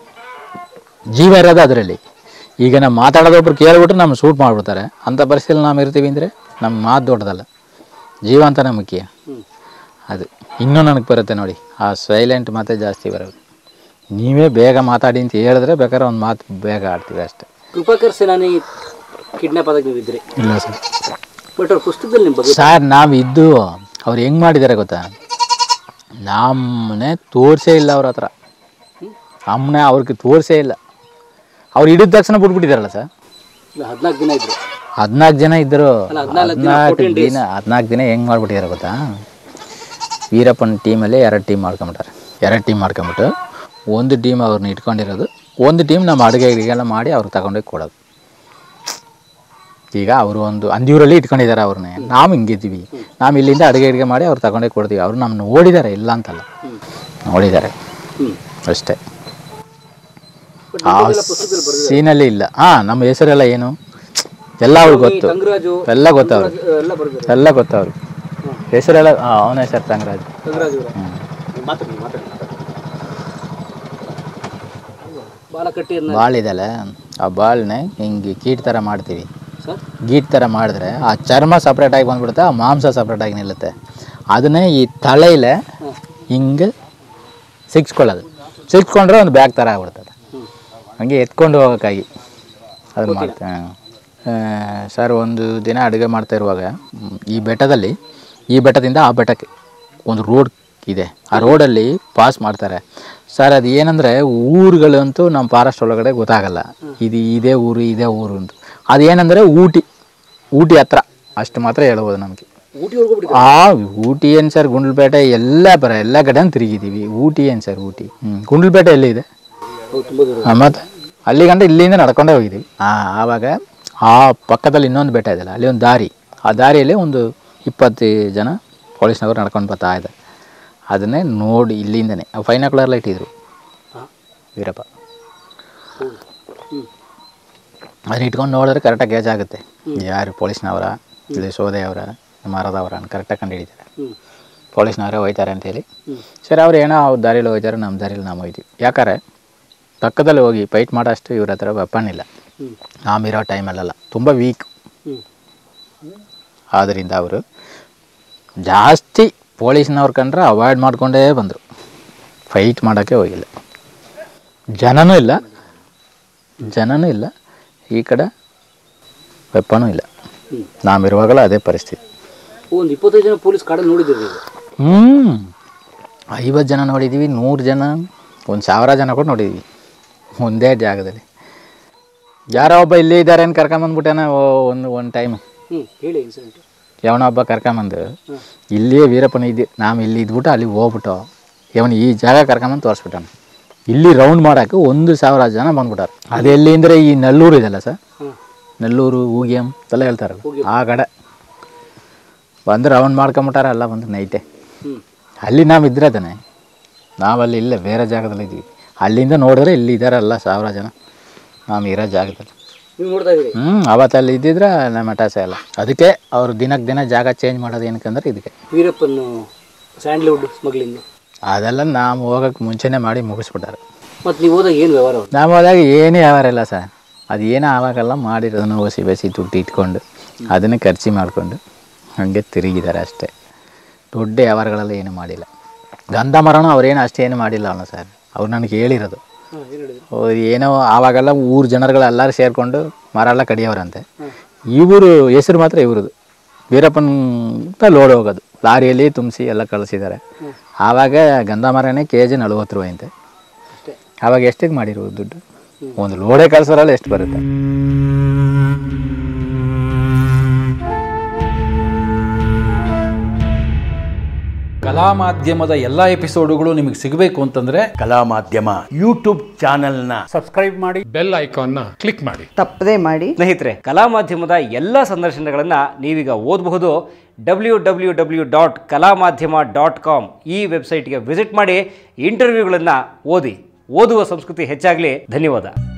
A: ಜೀವ ಇರೋದು ಅದರಲ್ಲಿ ಈಗ ನಾವು ಮಾತಾಡೋದೊಬ್ರು ಕೇಳ್ಬಿಟ್ರೆ ನಮ್ಮ ಶೂಟ್ ಮಾಡಿಬಿಡ್ತಾರೆ ಅಂಥ ಪರಿಸ್ಥಿತಿಯಲ್ಲಿ ನಾವು ಇರ್ತೀವಿ ಅಂದರೆ ನಮ್ಮ ಮಾತು ದೊಡ್ಡದಲ್ಲ ಜೀವ ಅಂತಾನೆ ಮುಖ್ಯ
B: ಹ್ಞೂ
A: ಅದು ಇನ್ನೂ ನನಗೆ ಬರುತ್ತೆ ನೋಡಿ ಆ ಸೈಲೆಂಟ್ ಮಾತೇ ಜಾಸ್ತಿ ಬರೋದು ನೀವೇ ಬೇಗ ಮಾತಾಡಿ ಅಂತ ಹೇಳಿದ್ರೆ ಬೇಕಾದ್ರೆ ಒಂದು ಮಾತು ಬೇಗ ಆಡ್ತೀವಿ ಅಷ್ಟೇ
B: ಕೃಪಾಕರ್ ಸೇನಾನಿ ಕಿಡ್ನಾಪ್ ಆದಾಗ ನೀವು ಇದ್ರಿ
A: ಇಲ್ಲ ಸರ್
B: ಬಟ್ ಅವ್ರ ಪುಸ್ತಕದಲ್ಲಿ ನಿಮ್ಮ ಬಗ್ಗೆ
A: ಸರ್ ನಾವು ಇದ್ದು ಅವ್ರು ಹೆಂಗೆ ಮಾಡಿದ್ದಾರೆ ಗೊತ್ತಾ ನಮ್ಮನೆ ತೋರಿಸೇ ಇಲ್ಲ ಅವ್ರ ಹತ್ರ ನಮ್ಮನೆ ಅವ್ರಿಗೆ ತೋರಿಸೇ ಇಲ್ಲ ಅವ್ರು ಹಿಡಿದ ತಕ್ಷಣ ಬಿಟ್ಬಿಟ್ಟಿದಾರಲ್ಲ ಸರ್
B: ಇಲ್ಲ ಹದಿನಾಲ್ಕು ದಿನ ಇದ್ರು
A: ಹದಿನಾಲ್ಕು ಜನ ಇದ್ದರು
B: ಅಲ್ಲ, ಹದ್ನಾಲ್ಕು ದಿನ,
A: ಹದಿನಾಲ್ಕು
B: 14 days.
A: ದಿನ ಹದಿನಾಲ್ಕು ದಿನ ಹೆಂಗೆ ಮಾಡ್ಬಿಟ್ಟಿದ್ದಾರೆ ಗೊತ್ತಾ ವೀರಪ್ಪನ ಟೀಮಲ್ಲಿ ಎರಡು ಟೀಮ್ ಮಾಡ್ಕೊಂಬಿಟ್ಟಾರೆ ಎರಡು ಟೀಮ್ ಮಾಡ್ಕೊಂಬಿಟ್ಟು ಒಂದು ಟೀಮ್ ಅವ್ರನ್ನ ಇಟ್ಕೊಂಡಿರೋದು ಒಂದು ಟೀಮ್ ನಮ್ಮ ಅಡುಗೆ ಗಿಡುಗೆಲ್ಲ ಮಾಡಿ ಅವ್ರಿಗೆ ತಗೊಂಡೋಗಿ ಕೊಡೋದು ಈಗ ಅವರು ಒಂದು ಅಂದಿಯೂರಲ್ಲಿ ಇಟ್ಕೊಂಡಿದ್ದಾರೆ ಅವ್ರನ್ನೇ ನಾವು ಹಿಂಗಿದ್ದೀವಿ ನಾವು ಇಲ್ಲಿಂದ ಅಡುಗೆ ಅಡುಗೆ ಮಾಡಿ ಅವ್ರು ತಗೊಂಡೋಗಿ ಕೊಡ್ತೀವಿ ಅವ್ರು ನಮ್ಮನ್ನ ನೋಡಿದ್ದಾರೆ ಇಲ್ಲ ಅಂತಲ್ಲ ನೋಡಿದ್ದಾರೆ
B: ಹ್ಞೂ
A: ಅಷ್ಟೇ
B: ಬಟ್
A: ಆ
B: ಎಲ್ಲ ಪುಸ್ತಕದಲ್ಲಿ ಬರೆದಿದ್ದಾರೆ
A: ಸೀನಲ್ಲಿ ಇಲ್ಲ ಹಾಂ ನಮ್ಮ ಹೆಸರೆಲ್ಲ ಏನು ಎಲ್ಲ ಅವ್ರಿಗೆ ಗೊತ್ತು
B: ತಂಗರಾಜು
A: ಎಲ್ಲ ಗೊತ್ತವ್ರು
B: ಎಲ್ಲ ಬರೆದಿದ್ದಾರೆ
A: ಎಲ್ಲ ಗೊತ್ತವ್ರು ಹೆಸರೆಲ್ಲ ಅವನ ಹೆಸರು ತಂಗರಾಜ್
B: ತಂಗರಾಜು ಅವರ
C: ನೀವು ಮಾತಾಡಿ ನೀವು ಮಾತಾಡಿ ಮಾತಾಡಿ
B: ಬಾಲ ಕಟ್ಟಿಯನ್ನ
A: ಬಾಲ್ ಇದೆಲ್ಲ ಆ ಬಾಲ್ನ ಹಿಂಗೆ ಕೀಟ್ ಥರ ಮಾಡ್ತೀವಿ
B: ಸರ್
A: ಗೀಟ್ ಥರ ಮಾಡಿದ್ರೆ ಆ ಚರ್ಮ ಸಪ್ರೇಟಾಗಿ ಬಂದ್ಬಿಡುತ್ತೆ ಆ ಮಾಂಸ ಸಪ್ರೇಟಾಗಿ ನಿಲ್ಲುತ್ತೆ ಅದನ್ನೇ ಈ ತಲೆಯಲ್ಲೇ ಹಿಂಗೆ ಸಿಕ್ಸ್ಕೊಳ್ಳೋದು ಸಿಕ್ಸ್ಕೊಂಡ್ರೆ ಒಂದು ಬ್ಯಾಗ್ ಥರ ಆಗ್ಬಿಡ್ತದೆ ಹಂಗೆ ಎತ್ಕೊಂಡು ಹೋಗೋಕ್ಕಾಗಿ ಅದನ್ನು ಮಾಡ್ತೇವೆ ಸರ್ ಒಂದು ದಿನ ಅಡುಗೆ ಮಾಡ್ತಾ ಇರುವಾಗ ಮ್, ಈ ಬೆಟ್ಟದಲ್ಲಿ ಈ ಬೆಟ್ಟದಿಂದ ಆ ಬೆಟ್ಟಕ್ಕೆ ಒಂದು ರೋಡ್ ಇದೆ ಆ ರೋಡಲ್ಲಿ ಪಾಸ್ ಮಾಡ್ತಾರೆ ಸರ್ ಅದು ಏನಂದರೆ ಊರುಗಳಂತೂ ನಮ್ಮ ಫಾರೆಸ್ಟ್ ಒಳಗಡೆ ಗೊತ್ತಾಗಲ್ಲ ಇದು ಇದೇ ಊರು ಇದೇ ಊರು ಅಂತ ಅದೇನಂದರೆ ಊಟಿ ಊಟಿ ಹತ್ರ ಅಷ್ಟು ಮಾತ್ರ ಹೇಳ್ಬೋದು ನಮಗೆ
B: ಊಟಿ ಹೋಗ್ಬಿಟ್ಟು
A: ಆ ಊಟಿ ಏನು ಸರ್ ಗುಂಡ್ಲುಪೇಟೆ ಎಲ್ಲ ಬರ ಎಲ್ಲ ಕಡೆ ತಿರುಗಿದ್ದೀವಿ ಊಟಿ ಏನು ಸರ್ ಊಟಿ ಹ್ಞೂ ಗುಂಡ್ಲುಪೇಟೆ ಎಲ್ಲಿದೆ
B: ಹೌದು ತುಂಬ ದೂರ
A: ಆ, ಮತ್ತೆ ಅಲ್ಲಿ ಗಂಟ ಇಲ್ಲಿಂದ ನಡ್ಕೊಂಡೇ ಹೋಗಿದ್ದೀವಿ ಹಾಂ ಆವಾಗ ಆ ಪಕ್ಕದಲ್ಲಿ ಇನ್ನೊಂದು ಬೆಟ್ಟ ಇದೆಯಲ್ಲ ಅಲ್ಲಿ ಒಂದು ದಾರಿ ಆ ದಾರಿಯಲ್ಲಿ ಒಂದು ಇಪ್ಪತ್ತು ಜನ ಪೊಲೀಸ್ನವರು ನಡ್ಕೊಂಡು ಬರ್ತಾ ಇದ್ದಾರೆ ಅದನ್ನೇ ನೋಡಿ ಇಲ್ಲಿಂದನೇ ಫೈವ್ ಓ ಕ್ಲಾಕ್ ಇಟ್ಟಿದ್ರು
B: ಹಾಂ
A: ವೀರಪ್ಪ
B: ಹೌದು ಹ್ಞೂ
A: ಅದನ್ನ ಇಟ್ಕೊಂಡು ನೋಡಿದ್ರೆ ಕರೆಕ್ಟಾಗಿ ಗೇಜ್ ಆಗುತ್ತೆ ಯಾರು ಪೊಲೀಸ್ನವರ ಇಲ್ಲಿ ಸೋದೆಯವರ ಮರದವರ ಅಂತ ಕರೆಕ್ಟಾಗಿ ಕಂಡು ಹಿಡಿತಾರೆ
B: ಹ್ಞೂ
A: ಪೊಲೀಸ್ನವರೇ ಹೋಯ್ತಾರೆ ಅಂತೇಳಿ
B: ಹ್ಞೂ
A: ಸರಿ ಅವ್ರು ಏನೋ ಅವ್ರ ದಾರಿಯಲ್ಲಿ ಹೋಗ್ತಾರೆ ನಮ್ಮ ದಾರಿಯಲ್ಲಿ ನಾವು ಹೋಯ್ತೀವಿ ಯಾಕಂದ್ರೆ ಪಕ್ಕದಲ್ಲಿ ಹೋಗಿ ಫೈಟ್ ಮಾಡೋಷ್ಟು ಇವ್ರ ಹತ್ರ ವೆಪನ್ ಇಲ್ಲ
B: ಹ್ಞೂ
A: ನಾವಿರೋ ಟೈಮಲ್ಲೆಲ್ಲ ತುಂಬ ವೀಕ್
B: ಹ್ಞೂ
A: ಆದ್ದರಿಂದ ಅವರು ಜಾಸ್ತಿ ಪೊಲೀಸ್ನವ್ರು ಕಂಡ್ರೆ ಅವಾಯ್ಡ್ ಮಾಡ್ಕೊಂಡೇ ಬಂದರು ಫೈಟ್ ಮಾಡೋಕ್ಕೆ ಹೋಗಿಲ್ಲ ಜನನೂ ಇಲ್ಲ ಜನನೂ ಇಲ್ಲ ಈ ಕಡೆ ವೆಪ್ಪನೂ ಇಲ್ಲ
B: ಹ್ಞೂ
A: ನಾವಿರುವಾಗಲೂ ಅದೇ ಪರಿಸ್ಥಿತಿ
B: ಒಂದು ಇಪ್ಪತ್ತೈದು ಜನ ಪೊಲೀಸ್ ಕಾಡಲ್ಲಿ ನೋಡಿದ್ದೀರಿ ನೀವು
A: ಹ್ಞೂ ಐವತ್ತು ಜನ ನೋಡಿದ್ದೀವಿ ನೂರು ಜನ ಒಂದು ಸಾವಿರ ಜನ ಕೂಡ ನೋಡಿದ್ದೀವಿ ಒಂದೇ ಜಾಗದಲ್ಲಿ ಯಾರೋ ಒಬ್ಬ ಇಲ್ಲೇ ಇದ್ದಾರೆ ಅಂತ ಕರ್ಕೊಂಬಂದ್ಬಿಟ್ಟೇನ ಒಂದು ಒಂದು ಟೈಮು
B: ಹ್ಞೂ ಹೇಳಿ ಇನ್ಸಿಡೆಂಟ್
A: ಯಾವನೋ ಒಬ್ಬ ಕರ್ಕೊಂಬಂದು
B: ಹ್ಮ್.
A: ಇಲ್ಲಿಯೇ ವೀರಪ್ಪನ ಇದ್ದೆ ನಾವು ಇಲ್ಲಿ ಇದ್ಬಿಟ್ಟು ಅಲ್ಲಿ ಹೋಗ್ಬಿಟ್ಟು ಇವನು ಈ ಜಾಗ ಕರ್ಕೊಂಬಂದು ತೋರಿಸ್ಬಿಟ್ಟಾನ ಇಲ್ಲಿ ರೌಂಡ್ ಮಾಡೋಕೆ ಒಂದು ಸಾವಿರ ಜನ ಬಂದ್ಬಿಟ್ಟಾರೆ ಅದು ಎಲ್ಲಿ ಅಂದರೆ ಈ ನೆಲ್ಲೂರು ಇದೆಲ್ಲ ಸರ್
B: ಹಾಂ
A: ನೆಲ್ಲೂರು ಹೂಗ್ಯಂ ಎಲ್ಲ ಹೇಳ್ತಾರಲ್ಲ ಆ ಕಡೆ ಬಂದು ರೌಂಡ್ ಮಾಡ್ಕೊಂಬಿಟ್ಟಾರ ಎಲ್ಲ ಬಂದು ನೈಟೆ
B: ಹ್ಞೂ
A: ಅಲ್ಲಿ ನಾವು ಇದ್ರೆ ತಾನೆ ನಾವಲ್ಲಿ ಇಲ್ಲೇ ಬೇರೆ ಜಾಗದಲ್ಲಿ ಇದ್ವಿ ಅಲ್ಲಿಂದ ನೋಡಿದ್ರೆ ಇಲ್ಲಿ ಇದ್ದಾರಲ್ಲ ಸಾವಿರ ಜನ ನಾವು ಇರೋ ಜಾಗದಲ್ಲಿ
B: ನೀವು ನೋಡ್ತಾ ಇದ್ದೀರಿ
A: ಹ್ಞೂ ಅವತ್ತಲ್ಲಿ ಇದ್ದಿದ್ರೆ ನಮ್ಮ ಅಟಾಸೆ ಅಲ್ಲ ಅದಕ್ಕೆ ಅವ್ರು ದಿನಕ್ಕೆ ದಿನ ಜಾಗ ಚೇಂಜ್ ಮಾಡೋದು ಏನಕ್ಕಂದ್ರೆ ಇದಕ್ಕೆ
B: ವೀರಪ್ಪನ್ ಸ್ಯಾಂಡ್ಲ್ವುಡ್ ಸ್ಮಗ್ಲಿಂಗ್
A: ಅದೆಲ್ಲ ನಾವು ಹೋಗೋಕ್ಕೆ ಮುಂಚೆನೇ ಮಾಡಿ ಮುಗಿಸ್ಬಿಟ್ಟಾರೆ
B: ಮತ್ತು ನೀವು ಹೋದಾಗ ಏನು ವ್ಯವಹಾರ ಅವ್ರು
A: ನಾವು ಹೋದಾಗ ಏನೇ ವ್ಯವಹಾರ ಇಲ್ಲ ಸರ್ ಅದು ಏನೋ ಆವಾಗೆಲ್ಲ ಮಾಡಿರೋದನ್ನು ಓಸಿ ಬೇಸಿ ದುಡ್ಡು ಇಟ್ಕೊಂಡು ಅದನ್ನೇ ಖರ್ಚು ಮಾಡಿಕೊಂಡು ಹಾಗೆ ತಿರುಗಿದ್ದಾರೆ ಅಷ್ಟೇ ದೊಡ್ಡ ವ್ಯವಹಾರಗಳೆಲ್ಲ ಏನು ಮಾಡಿಲ್ಲ ಗಂಧ ಮರನೂ ಅವ್ರೇನು ಅಷ್ಟೇನು ಮಾಡಿಲ್ಲ ಅಲ್ಲ ಸರ್ ಅವ್ರು ನನಗೆ ಹೇಳಿರೋದು
B: ಹಾಂ ಏನು ಹೇಳಿದ್ರು
A: ಅವ್ರು ಏನೋ ಆವಾಗೆಲ್ಲ ಊರು ಜನಗಳೆಲ್ಲರೂ ಸೇರಿಕೊಂಡು ಮರ ಎಲ್ಲ ಕಡಿಯೋರಂತೆ ಇವರು ಹೆಸರು ಮಾತ್ರ ಇವ್ರದ್ದು ವೀರಪ್ಪನ ಲೋಡ್ ಹೋಗೋದು ಲಾರಿಯಲ್ಲಿ ತುಂಬಿಸಿ ಎಲ್ಲ ಕಳಿಸಿದ್ದಾರೆ ಆವಾಗ ಗಂಧ ಮರನೇ ಕೆ ಜಿ ನಲ್ವತ್ತು ರೂಪಾಯಿ ಅಂತೆ
B: ಅಷ್ಟೇ
A: ಆವಾಗ ಎಷ್ಟಿಗೆ ಮಾಡಿರೋದು ದುಡ್ಡು ಒಂದು ಲೋಡೇ ಕಳ್ಸೋರಲ್ಲ ಎಷ್ಟು ಬರುತ್ತೆ
D: ಕಲಾ ಮಾಧ್ಯಮದ ಎಲ್ಲ ಎಪಿಸೋಡುಗಳು ನಿಮಗೆ ಸಿಗಬೇಕು ಅಂತಂದ್ರೆ
E: ಕಲಾ ಮಾಧ್ಯಮ ಯೂಟ್ಯೂಬ್ ಚಾನೆಲ್ನ
F: ಬೆಲ್ ಐಕಾನ್ನ ಕ್ಲಿಕ್ ಮಾಡಿ
G: ತಪ್ಪದೇ ಮಾಡಿ
B: ಸ್ನೇಹಿತರೆ ಕಲಾ ಮಾಧ್ಯಮದ ಎಲ್ಲ ಸಂದರ್ಶನಗಳನ್ನು ನೀವೀಗ ಓದಬಹುದು ಡಬ್ಲ್ಯೂ ಡಬ್ಲ್ಯೂ ಡಬ್ಲ್ಯೂ ಡಾಟ್ ಕಲಾ ಮಾಧ್ಯಮ ಡಾಟ್ ಕಾಮ್ ಈ ವೆಬ್ಸೈಟ್ಗೆ ವಿಸಿಟ್ ಮಾಡಿ ಇಂಟರ್ವ್ಯೂಗಳನ್ನು ಓದಿ ಓದುವ ಸಂಸ್ಕೃತಿ ಹೆಚ್ಚಾಗಲಿ ಧನ್ಯವಾದ